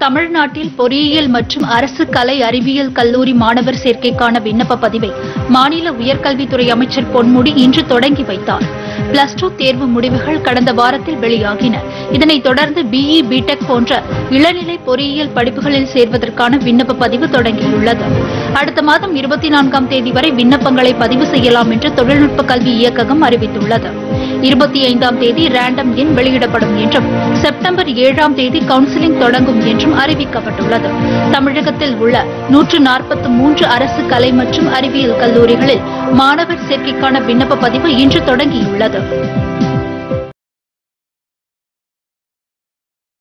தமிழ்நாட்டில் பொறியியல் மற்றும் அரசு கலை அறிவியல் கல்லூரி மாணவர் சேர்க்கைக்கான விண்ணப்ப பதிவை மாநில உயர்கல்வித்துறை அமைச்சர் பொன்முடி இன்று தொடங்கி வைத்தார் பிளஸ் டூ தேர்வு முடிவுகள் கடந்த வாரத்தில் வெளியாகின இதனைத் தொடர்ந்து பிஇ பிடெக் போன்ற இளநிலை பொறியியல் படிப்புகளில் சேர்வதற்கான விண்ணப்ப பதிவு தொடங்கியுள்ளது அடுத்த மாதம் இருபத்தி நான்காம் தேதி வரை விண்ணப்பங்களை பதிவு செய்யலாம் என்று தொழில்நுட்ப கல்வி இயக்ககம் அறிவித்துள்ளது இருபத்தி ஐந்தாம் தேதி ரேண்டம் எண் வெளியிடப்படும் என்றும் செப்டம்பர் ஏழாம் தேதி கவுன்சிலிங் தொடங்கும் என்றும் அறிவிக்கப்பட்டுள்ளது தமிழகத்தில் உள்ள நூற்று நாற்பத்தி மூன்று அரசு கலை மற்றும் அறிவியல் கல்லூரிகளில் மாணவர் சேர்க்கைக்கான விண்ணப்ப பதிவு இன்று தொடங்கியுள்ளது